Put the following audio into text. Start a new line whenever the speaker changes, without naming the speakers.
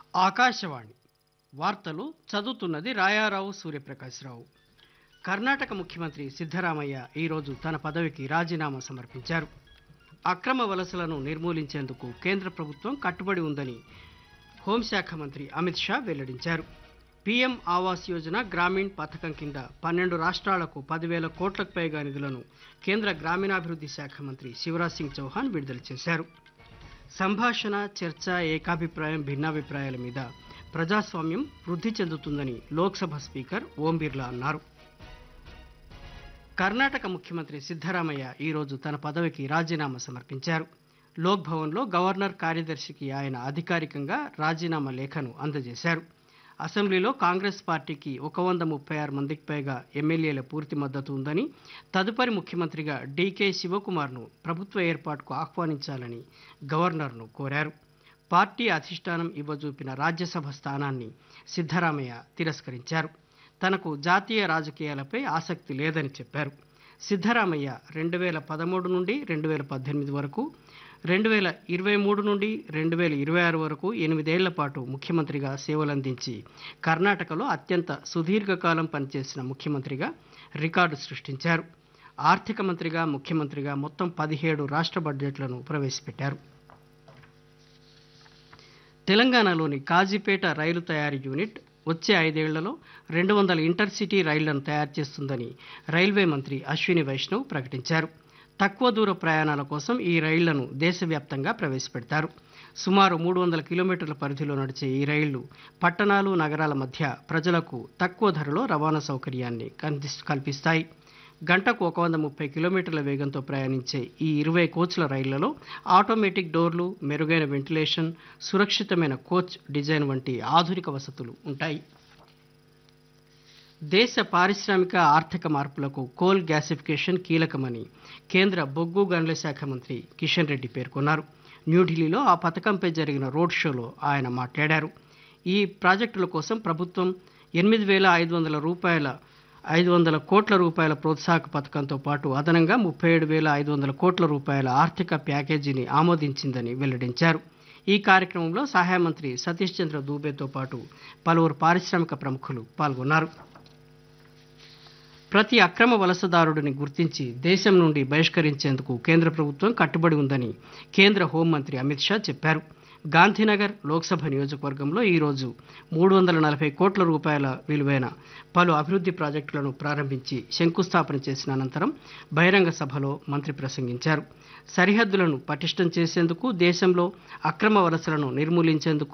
ఆకాశవాణి వార్తలు చదువుతున్నది రాయారావు సూర్యప్రకాశ్రావు కర్ణాటక ముఖ్యమంత్రి సిద్ధరామయ్య ఈరోజు తన పదవికి రాజీనామా సమర్పించారు అక్రమ వలసలను నిర్మూలించేందుకు కేంద్ర ప్రభుత్వం కట్టుబడి ఉందని హోంశాఖ మంత్రి అమిత్ షా వెల్లడించారు పీఎం ఆవాస్ యోజన గ్రామీణ్ పథకం కింద పన్నెండు రాష్ట్రాలకు పదివేల కోట్లకు పైగా నిధులను కేంద్ర గ్రామీణాభివృద్ధి శాఖ మంత్రి శివరాజ్ సింగ్ చౌహాన్ విడుదల చేశారు సంభాషణ చర్చ ఏకాభిప్రాయం భిన్నాభిప్రాయాల మీద ప్రజాస్వామ్యం వృద్ధి చెందుతుందని లోక్సభ స్పీకర్ ఓం బిర్లా అన్నారు కర్ణాటక ముఖ్యమంత్రి సిద్ధరామయ్య ఈరోజు తన పదవికి రాజీనామా సమర్పించారు లోక్ భవన్లో గవర్నర్ కార్యదర్శికి ఆయన అధికారికంగా రాజీనామా లేఖను అందజేశారు అసెంబ్లీలో కాంగ్రెస్ పార్టీకి ఒక వంద ముప్పై ఆరు మందికి పైగా ఎమ్మెల్యేల పూర్తి మద్దతు ఉందని తదుపరి ముఖ్యమంత్రిగా డీకే శివకుమార్ను ప్రభుత్వ ఏర్పాటుకు ఆహ్వానించాలని గవర్నర్ను కోరారు పార్టీ అధిష్టానం ఇవ్వజూపిన రాజ్యసభ స్థానాన్ని సిద్ధరామయ్య తిరస్కరించారు తనకు జాతీయ రాజకీయాలపై ఆసక్తి లేదని చెప్పారు సిద్ధరామయ్య రెండు వేల పదమూడు నుండి రెండు వేల పద్దెనిమిది వరకు రెండు వేల ఇరవై మూడు నుండి రెండు వేల ఇరవై ఆరు వరకు ఎనిమిదేళ్ల పాటు ముఖ్యమంత్రిగా సేవలందించి కర్ణాటకలో అత్యంత సుదీర్ఘకాలం పనిచేసిన ముఖ్యమంత్రిగా రికార్డు సృష్టించారు ఆర్థిక మంత్రిగా ముఖ్యమంత్రిగా మొత్తం పదిహేడు రాష్ట్ర బడ్జెట్లను ప్రవేశపెట్టారు తెలంగాణలోని కాజీపేట రైలు తయారీ యూనిట్ వచ్చే ఐదేళ్లలో రెండు వందల ఇంటర్సిటీ రైళ్లను తయారు చేస్తుందని రైల్వే మంత్రి అశ్విని వైష్ణవ్ ప్రకటించారు తక్కువ దూర ప్రయాణాల కోసం ఈ రైళ్లను దేశవ్యాప్తంగా ప్రవేశపెడతారు సుమారు మూడు వందల కిలోమీటర్ల పరిధిలో నడిచే ఈ రైళ్లు పట్టణాలు నగరాల మధ్య ప్రజలకు తక్కువ ధరలో రవాణా సౌకర్యాన్ని కందిస్- కల్పిస్తాయి గంటకు ఒక వంద ముప్పై కిలోమీటర్ల వేగంతో ప్రయాణించే ఈ ఇరవై కోచ్ల రైళ్లలో ఆటోమేటిక్ డోర్లు మెరుగైన వెంటిలేషన్ సురక్షితమైన కోచ్ డిజైన్ వంటి ఆధునిక వసతులు ఉంటాయి దేశ పారిశ్రామిక ఆర్థిక మార్పులకు కోల్ గ్యాసిఫికేషన్ కీలకమని కేంద్ర బొగ్గు గనుల శాఖ మంత్రి కిషన్ రెడ్డి పేర్కొన్నారు న్యూఢిల్లీలో ఆ పథకంపై జరిగిన రోడ్ షోలో ఆయన మాట్లాడారు ఈ ప్రాజెక్టుల కోసం ప్రభుత్వం ఎనిమిది వేల ఐదు వందల రూపాయల ఐదు వందల కోట్ల రూపాయల ప్రోత్సాహక పథకంతో పాటు అదనంగా ముప్పై ఏడు వేల ఐదు వందల కోట్ల రూపాయల ఆర్థిక ప్యాకేజీని ఆమోదించిందని వెల్లడించారు ఈ కార్యక్రమంలో సహాయ మంత్రి సతీష్ చంద్ర దూబేతో పాటు పలువురు పారిశ్రామిక ప్రముఖులు పాల్గొన్నారు ప్రతి అక్రమ వలసదారుడిని గుర్తించి దేశం నుండి బహిష్కరించేందుకు కేంద్ర ప్రభుత్వం కట్టుబడి ఉందని కేంద్ర హోంమంత్రి అమిత్ షా చెప్పారు గాంధీనగర్ లోక్సభ నియోజకవర్గంలో ఈరోజు మూడు వందల నలభై కోట్ల రూపాయల విలువైన పలు అభివృద్ధి ప్రాజెక్టులను ప్రారంభించి శంకుస్థాపన చేసిన అనంతరం బహిరంగ సభలో మంత్రి ప్రసంగించారు సరిహద్దులను పటిష్టం చేసేందుకు దేశంలో అక్రమ వలసలను నిర్మూలించేందుకు